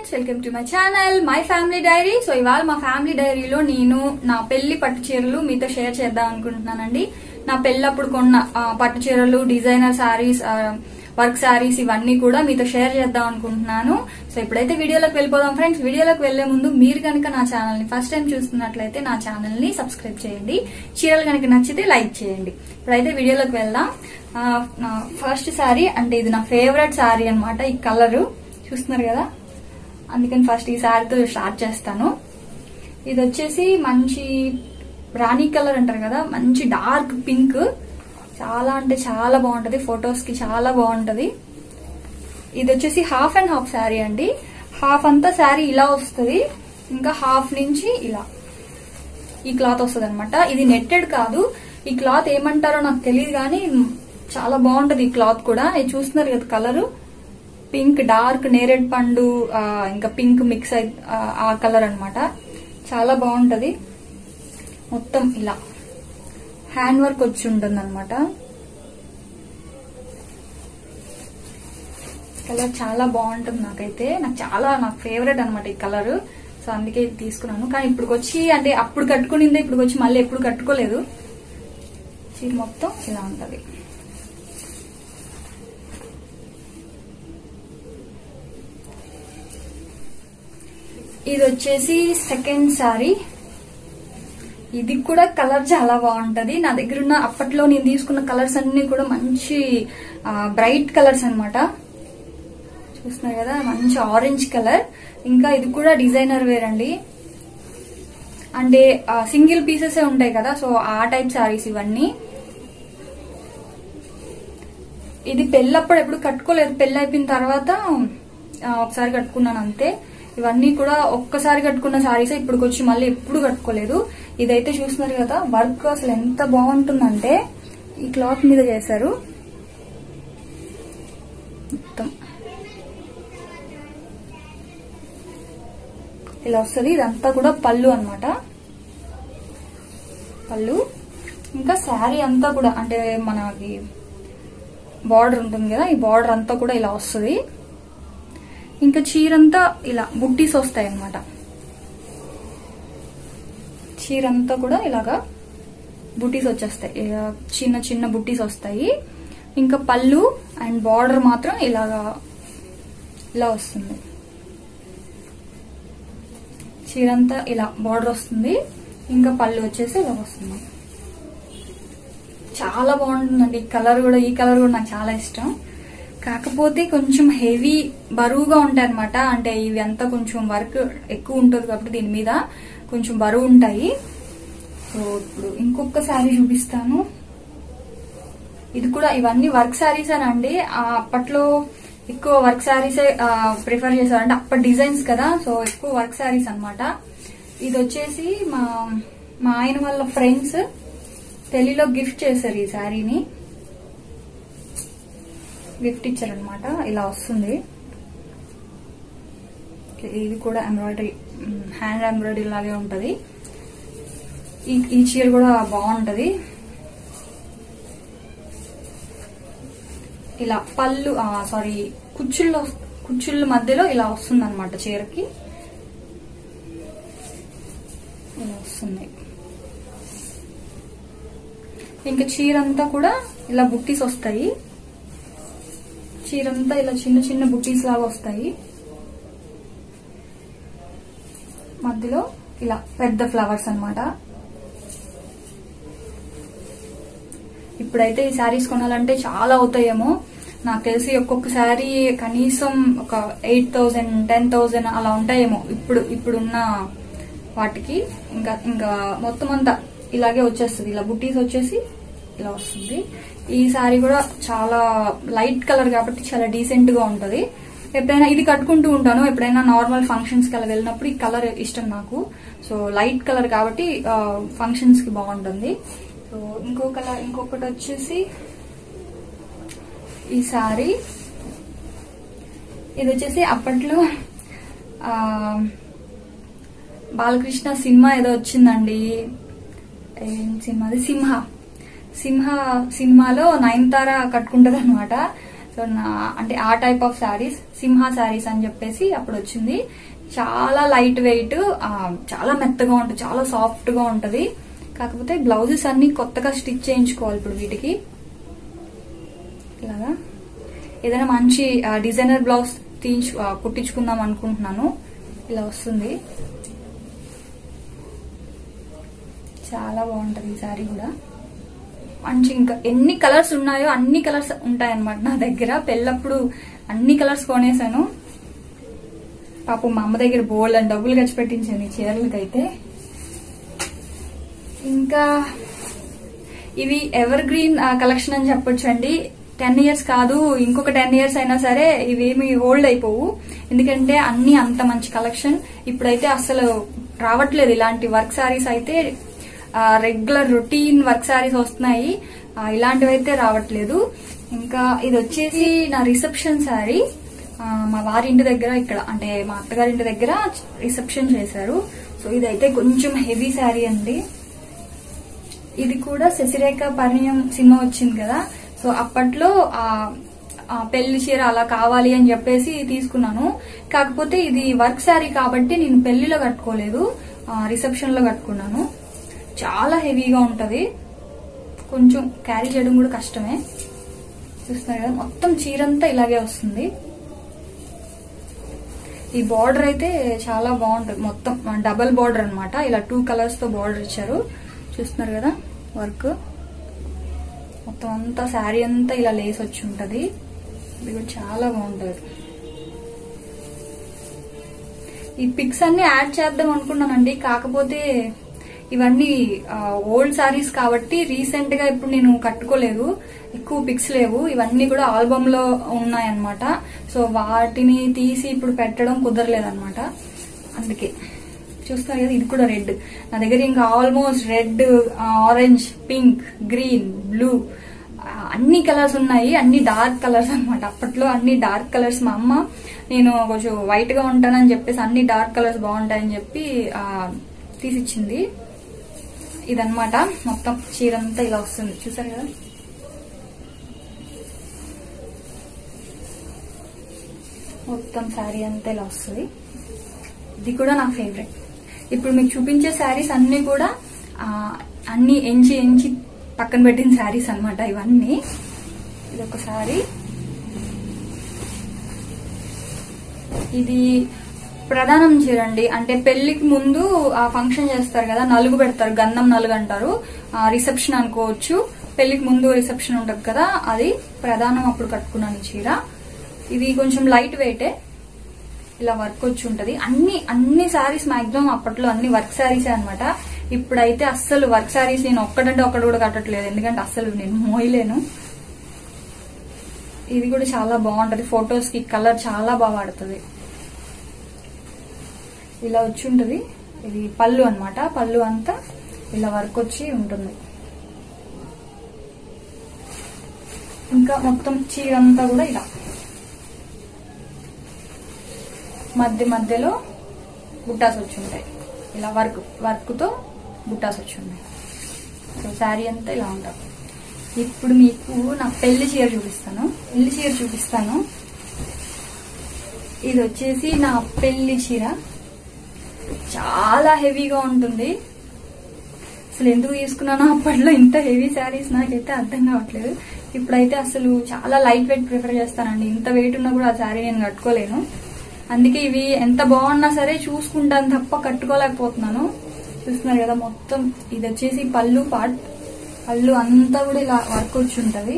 friends welcome to my channel my family diary so ఇవాళ మా family డైరీలో నేను నా పెళ్లి పట్టు చీరలు మీతో షేర్ చేద్దాం అనుకుంటున్నానండి నా పెళ్ళప్పుడు కొన్న ఆ, పట్టు చీరలు డిజైనర్ శారీస్ వర్క్ శారీస్ ఇవన్నీ కూడా మీతో షేర్ చేద్దాం అనుకుంటున్నాను సో ఇప్పుడైతే వీడియోలోకి వెళ్ళిపోదాం ఫ్రెండ్స్ వీడియోలోకి వెళ్లే ముందు మీరు కనుక నా ఛానల్ ని ఫస్ట్ టైం చూస్తున్నట్లయితే నా ఛానల్ ని సబ్స్క్రైబ్ చేయండి చీరలు కనుక నచ్చితే లైక్ చేయండి ఇప్పుడైతే వీడియోలోకి వెళ్దాం ఆ, నా ఫస్ట్ శారీ అంటే ఇది నా ఫేవరెట్ శారీ అన్నమాట ఈ కలరు చూస్తున్నారు కదా అందుకని ఫస్ట్ ఈ శారీతో స్టార్ట్ చేస్తాను ఇది వచ్చేసి మంచి రాణి కలర్ అంటారు కదా మంచి డార్క్ పింక్ చాలా అంటే చాలా బాగుంటది ఫొటోస్ కి చాలా బాగుంటది ఇది వచ్చేసి హాఫ్ అండ్ హాఫ్ శారీ అండి హాఫ్ అంతా శారీ ఇలా వస్తుంది ఇంకా హాఫ్ నుంచి ఇలా ఈ క్లాత్ వస్తుంది అనమాట ఇది నెట్టెడ్ కాదు ఈ క్లాత్ ఏమంటారో నాకు తెలియదు కానీ చాలా బాగుంటది ఈ క్లాత్ కూడా ఇది చూస్తున్నారు కదా కలర్ పింక్ డార్క్ నేరేడ్ పండు ఆ, ఇంకా పింక్ మిక్స్ అయి ఆ, ఆ కలర్ అన్నమాట చాలా బాగుంటది మొత్తం ఇలా హ్యాండ్ వర్క్ వచ్చి ఉంటుంది అనమాట కలర్ చాలా బాగుంటుంది నాకైతే నాకు చాలా నాకు ఫేవరెట్ అనమాట ఈ కలర్ సో అందుకే ఇది తీసుకున్నాను కానీ ఇప్పుడు వచ్చి అంటే అప్పుడు కట్టుకునిందే ఇప్పుడు వచ్చి మళ్ళీ ఎప్పుడు కట్టుకోలేదు చీర మొత్తం ఇలా ఉంటది ఇది వచ్చేసి సెకండ్ సారీ ఇది కూడా కలర్ చాలా బాగుంటది నా దగ్గర ఉన్న అప్పట్లో నేను తీసుకున్న కలర్స్ అన్ని కూడా మంచి బ్రైట్ కలర్స్ అన్నమాట చూస్తున్నారు కదా మంచి ఆరెంజ్ కలర్ ఇంకా ఇది కూడా డిజైనర్ వేర్ అండి అంటే సింగిల్ పీసెస్ ఉంటాయి కదా సో ఆ టైప్ సారీస్ ఇవన్నీ ఇది పెళ్ళప్పుడు ఎప్పుడు కట్టుకోలేదు పెళ్ళి అయిపోయిన తర్వాత ఆ, ఒకసారి కట్టుకున్నాను అంతే ఇవన్నీ కూడా ఒక్కసారి కట్టుకున్న సారీస్ ఇప్పటికి వచ్చి మళ్ళీ ఎప్పుడు కట్టుకోలేదు ఇదైతే చూస్తున్నారు కదా వర్క్ అసలు ఎంత బాగుంటుందంటే ఈ క్లాత్ మీద చేశారు మొత్తం ఇలా వస్తుంది ఇదంతా కూడా పళ్ళు అన్నమాట పళ్ళు ఇంకా శారీ అంతా కూడా అంటే మనకి బార్డర్ ఉంటుంది కదా ఈ బార్డర్ అంతా కూడా ఇలా వస్తుంది ఇంకా చీరంతా ఇలా బుట్టీస్ వస్తాయి అన్నమాట చీరంతా కూడా ఇలాగా బుట్టీస్ వచ్చేస్తాయి ఇక చిన్న చిన్న బుట్టీస్ వస్తాయి ఇంకా పళ్ళు అండ్ బార్డర్ మాత్రం ఇలాగా ఇలా వస్తుంది చీరంతా ఇలా బార్డర్ వస్తుంది ఇంకా పళ్ళు వచ్చేసి ఇలా వస్తుంది చాలా బాగుంటుందండి ఈ కలర్ కూడా ఈ కలర్ కూడా నాకు చాలా ఇష్టం కాకపోతే కొంచెం హెవీ బరువుగా ఉంటాయి అనమాట అంటే ఇవి అంతా కొంచెం వర్క్ ఎక్కువ ఉంటుంది కాబట్టి దీని మీద కొంచెం బరువు ఉంటాయి సో ఇప్పుడు ఇంకొక శారీ చూపిస్తాను ఇది కూడా ఇవన్నీ వర్క్ శారీస్ అండి ఆ, అప్పట్లో ఎక్కువ వర్క్ శారీస్ ప్రిఫర్ చేశారు అంటే అప్పటి డిజైన్స్ కదా సో ఎక్కువ వర్క్ శారీస్ అన్నమాట ఇది వచ్చేసి మా మా ఆయన వాళ్ళ ఫ్రెండ్స్ పెళ్లిలో గిఫ్ట్ చేశారు ఈ శారీని గిఫ్ట్ ఇచ్చారనమాట ఇలా వస్తుంది ఇది కూడా ఎంబ్రాయిడరీ హ్యాండ్ ఎంబ్రాయిడరీ లాగే ఉంటది ఈ ఈ చీర కూడా బాగుంటది ఇలా పళ్ళు సారీ కుచ్చుల్లో కుచ్చుళ్ళ మధ్యలో ఇలా వస్తుంది అనమాట చీరకి ఇలా వస్తుంది ఇంకా చీరంతా కూడా ఇలా బుట్టీస్ వస్తాయి చీరంతా ఇలా చిన్న చిన్న బుట్టీస్ లాగా వస్తాయి మధ్యలో ఇలా పెద్ద ఫ్లవర్స్ అన్నమాట ఇప్పుడైతే ఈ శారీస్ కొనాలంటే చాలా అవుతాయేమో నాకు తెలిసి ఒక్కొక్క శారీ కనీసం ఒక ఎయిట్ థౌజండ్ టెన్ థౌజండ్ అలా ఉంటాయేమో ఇప్పుడు ఇప్పుడున్న వాటికి ఇంకా ఇంకా మొత్తం అంతా ఇలాగే వచ్చేస్తుంది ఇలా బుట్టీస్ వచ్చేసి ఇలా వస్తుంది ఈ శారీ కూడా చాలా లైట్ కలర్ కాబట్టి చాలా డీసెంట్ గా ఉంటది ఎప్పుడైనా ఇది కట్టుకుంటూ ఉంటాను ఎప్పుడైనా నార్మల్ ఫంక్షన్స్ కి అలా వెళ్ళినప్పుడు ఈ కలర్ ఇష్టం నాకు సో లైట్ కలర్ కాబట్టి ఫంక్షన్స్ కి బాగుంటుంది సో ఇంకో కలర్ ఇంకొకటి వచ్చేసి ఈ సారీ ఇది వచ్చేసి అప్పట్లో ఆ, బాలకృష్ణ సినిమా ఏదో వచ్చిందండి ఏం సినిమా అది సింహ సింహ సినిమాలో నయనతార కట్టుకుంటది అనమాట సో నా అంటే ఆ టైప్ ఆఫ్ శారీస్ సింహ శారీస్ అని చెప్పేసి అప్పుడు వచ్చింది చాలా లైట్ వెయిట్ చాలా మెత్తగా ఉంటుంది చాలా సాఫ్ట్ గా ఉంటది కాకపోతే బ్లౌజెస్ అన్ని కొత్తగా స్టిచ్ చేయించుకోవాలి ఇప్పుడు వీటికి ఇలాగా ఏదైనా మంచి డిజైనర్ బ్లౌజ్ తీయించు ఆ, కుట్టించుకుందాం అనుకుంటున్నాను ఇలా వస్తుంది చాలా బాగుంటది ఈ సారీ కూడా మంచి ఇంకా ఎన్ని కలర్స్ ఉన్నాయో అన్ని కలర్స్ ఉంటాయన్నమాట నా దగ్గర పెళ్ళప్పుడు అన్ని కలర్స్ కొనేసాను పాపం మా అమ్మ దగ్గర బోల్డ్ అని డబ్బులు ఖర్చు పెట్టించాను ఈ చీరలకైతే ఇంకా ఇవి ఎవర్ గ్రీన్ కలెక్షన్ అని చెప్పొచ్చు అండి టెన్ ఇయర్స్ కాదు ఇంకొక టెన్ ఇయర్స్ అయినా సరే ఇవేమి ఓల్డ్ అయిపోవు ఎందుకంటే అన్ని అంత మంచి కలెక్షన్ ఇప్పుడైతే అసలు రావట్లేదు ఇలాంటి వర్క్ సారీస్ అయితే రెగ్యులర్ రొటీన్ వర్క్ సారీస్ వస్తున్నాయి ఆ, ఇలాంటివి అయితే రావట్లేదు ఇంకా ఇది వచ్చేసి నా రిసెప్షన్ శారీ మా వారి ఇంటి దగ్గర ఇక్కడ అంటే మా అత్తగారి ఇంటి దగ్గర రిసెప్షన్ చేశారు సో ఇదైతే కొంచెం హెవీ శారీ అండి ఇది కూడా శశిరేఖ పరిణయం సినిమా వచ్చింది కదా సో అప్పట్లో ఆ ఆ పెళ్లి చీర అలా కావాలి అని చెప్పేసి తీసుకున్నాను కాకపోతే ఇది వర్క్ శారీ కాబట్టి నేను పెళ్లిలో కట్టుకోలేదు రిసెప్షన్ లో కట్టుకున్నాను చాలా హెవీగా ఉంటది కొంచెం క్యారీ చేయడం కూడా కష్టమే చూస్తున్నారు కదా మొత్తం చీరంతా ఇలాగే వస్తుంది ఈ బార్డర్ అయితే చాలా బాగుంటుంది మొత్తం డబల్ బార్డర్ అన్నమాట ఇలా టూ కలర్స్ తో బార్డర్ ఇచ్చారు చూస్తున్నారు కదా వర్క్ మొత్తం అంతా శారీ అంతా ఇలా లేస్ వచ్చి ఉంటది ఇది కూడా చాలా బాగుంటది ఈ పిక్స్ అన్ని యాడ్ చేద్దాం అనుకున్నానండి కాకపోతే ఇవన్నీ ఓల్డ్ సారీస్ కాబట్టి రీసెంట్ గా ఇప్పుడు నేను కట్టుకోలేదు ఎక్కువ పిక్స్ లేవు ఇవన్నీ కూడా ఆల్బమ్ లో ఉన్నాయన్నమాట సో వాటిని తీసి ఇప్పుడు పెట్టడం కుదరలేదన్నమాట అందుకే చూస్తారు కదా ఇది కూడా రెడ్ నా దగ్గర ఇంకా almost red orange pink green blue అన్ని కలర్స్ ఉన్నాయి అన్ని డార్క్ కలర్స్ అన్నమాట అప్పట్లో అన్ని డార్క్ కలర్స్ మా అమ్మ నేను కొంచెం వైట్ గా ఉంటానని చెప్పేసి అన్ని డార్క్ కలర్స్ బాగుంటాయని చెప్పి ఆ, తీసిచ్చింది ఇదన్నమాట మొత్తం చీర అంతా ఇలా వస్తుంది చూసారు కదా మొత్తం శారీ అంతా ఇలా వస్తుంది ఇది కూడా నా ఫేవరెట్ ఇప్పుడు మీకు చూపించే శారీస్ అన్ని కూడా ఆ, అన్ని ఎంచి ఎంచి పక్కన పెట్టిన శారీస్ అన్నమాట ఇవన్నీ ఇది ఒక శారీ ఇది ప్రధానం చీరండి అంటే పెళ్లికి ముందు ఆ ఫంక్షన్ చేస్తారు కదా నలుగు పెడతారు గంధం నలుగు అంటారు రిసెప్షన్ అనుకోవచ్చు పెళ్లికి ముందు రిసెప్షన్ ఉంటది కదా అది ప్రధానం అప్పుడు కట్టుకున్నాను ఈ చీర ఇది కొంచెం లైట్ వెయిటే ఇలా వర్క్ వచ్చి ఉంటది అన్ని అన్ని శారీస్ మాక్సిమం అప్పట్లో అన్ని వర్క్ శారీసే అన్నమాట ఇప్పుడైతే అస్సలు వర్క్ శారీస్ నేను ఒక్కటంటే ఒక్కటి కూడా కట్టట్లేదు ఎందుకంటే అస్సలు నేను మోయలేను ఇది కూడా చాలా బాగుంటది ఫొటోస్ కి కలర్ చాలా బాగా పడుతుంది ఇలా వచ్చి ఉంటది ఇది పళ్ళు అన్నమాట పళ్ళు అంతా ఇలా వర్క్ వచ్చి ఉంటుంది ఇంకా మొత్తం చీర అంతా కూడా ఇలా మధ్య మధ్యలో బుట్టాస్ వచ్చి ఉంటాయి ఇలా వర్క్ వర్క్ తో బుట్టాస్ వచ్చి ఉన్నాయి సో శారీ అంతా ఇలా ఉంటాం ఇప్పుడు మీకు నా పెళ్లి చీర చూపిస్తాను పెళ్లి చీర చూపిస్తాను ఇది వచ్చేసి నా పెళ్లి చీర చాలా హెవీగా ఉంటుంది అసలు ఎందుకు తీసుకున్నానో అప్పట్లో ఇంత హెవీ శారీస్ నాకైతే అర్థం కావట్లేదు ఇప్పుడైతే అసలు చాలా లైట్ వెయిట్ ప్రిఫర్ చేస్తానండి ఇంత వెయిట్ ఉన్నా కూడా ఆ శారీ నేను కట్టుకోలేను అందుకే ఇవి ఎంత బాగున్నా సరే చూసుకుంటాను తప్ప కట్టుకోలేకపోతున్నాను చూస్తున్నారు కదా మొత్తం ఇది వచ్చేసి పళ్ళు పాట్ పళ్ళు అంతా కూడా ఇలా వర్క్ వచ్చి ఉంటది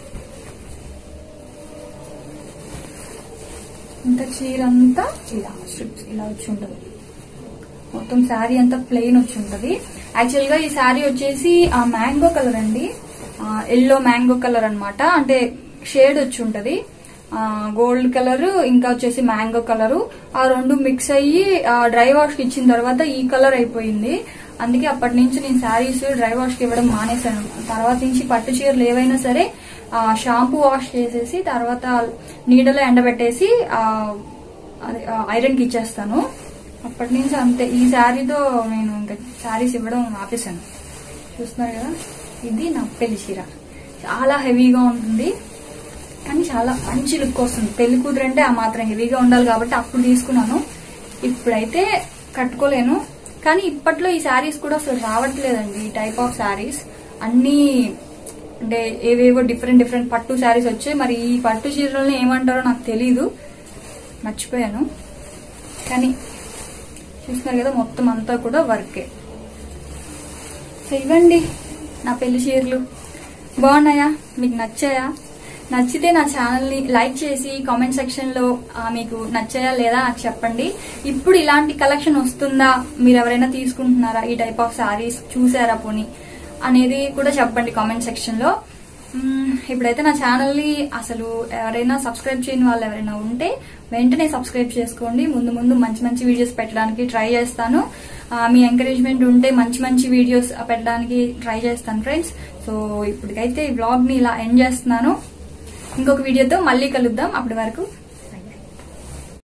ఇంకా చీర అంతా ఇలా స్ట్రిప్స్ ఇలా వచ్చి ఉంటది మొత్తం శారీ అంతా ప్లెయిన్ వచ్చి ఉంటది యాక్చువల్ గా ఈ శారీ వచ్చేసి ఆ మ్యాంగో కలర్ అండి ఎల్లో మ్యాంగో కలర్ అన్నమాట అంటే షేడ్ వచ్చి ఉంటది గోల్డ్ కలర్ ఇంకా వచ్చేసి మ్యాంగో కలర్ ఆ రెండు మిక్స్ అయ్యి డ్రై వాష్ కి ఇచ్చిన తర్వాత ఈ కలర్ అయిపోయింది అందుకే అప్పటి నుంచి నేను శారీస్ డ్రై వాష్ కి ఇవ్వడం మానేశాను తర్వాత నుంచి పట్టు చీరలు ఏవైనా సరే షాంపూ వాష్ చేసేసి తర్వాత నీడలో ఎండబెట్టేసి ఐరన్ కి ఇచ్చేస్తాను అప్పటి నుంచి అంతే ఈ శారీతో నేను ఇంకా శారీస్ ఇవ్వడం ఆపేశాను చూస్తున్నారు కదా ఇది నా పెళ్లి చీర చాలా హెవీగా ఉంటుంది కానీ చాలా మంచి లుక్ వస్తుంది పెళ్లి కూతురు అంటే ఆ మాత్రం హెవీగా ఉండాలి కాబట్టి అప్పుడు తీసుకున్నాను ఇప్పుడైతే కట్టుకోలేను కానీ ఇప్పట్లో ఈ శారీస్ కూడా అసలు రావట్లేదండి ఈ టైప్ ఆఫ్ శారీస్ అన్నీ అంటే ఏవేవో డిఫరెంట్ డిఫరెంట్ పట్టు శారీస్ వచ్చాయి మరి ఈ పట్టు చీరలను ఏమంటారో నాకు తెలీదు మర్చిపోయాను కానీ చూస్తున్నారు కదా మొత్తం అంతా కూడా వర్కే సో ఇవ్వండి నా పెళ్లి చీరలు బాగున్నాయా మీకు నచ్చాయా నచ్చితే నా ఛానల్ని లైక్ చేసి కామెంట్ సెక్షన్లో ఆ, మీకు నచ్చాయా లేదా నాకు చెప్పండి ఇప్పుడు ఇలాంటి కలెక్షన్ వస్తుందా మీరు ఎవరైనా తీసుకుంటున్నారా ఈ టైప్ ఆఫ్ శారీస్ చూసారా పోనీ అనేది కూడా చెప్పండి కామెంట్ సెక్షన్లో మ్మ్, ఇప్పుడైతే నా ఛానల్ని అసలు ఎవరైనా సబ్స్క్రైబ్ చేయని వాళ్ళు ఎవరైనా ఉంటే వెంటనే సబ్స్క్రైబ్ చేసుకోండి ముందు ముందు మంచి మంచి వీడియోస్ పెట్టడానికి ట్రై చేస్తాను ఆ, మీ ఎంకరేజ్మెంట్ ఉంటే మంచి మంచి వీడియోస్ పెట్టడానికి ట్రై చేస్తాను ఫ్రెండ్స్ సో ఇప్పటికైతే ఈ బ్లాగ్ని ఇలా ఎండ్ చేస్తున్నాను ఇంకొక వీడియోతో మళ్ళీ కలుద్దాం అప్పటి వరకు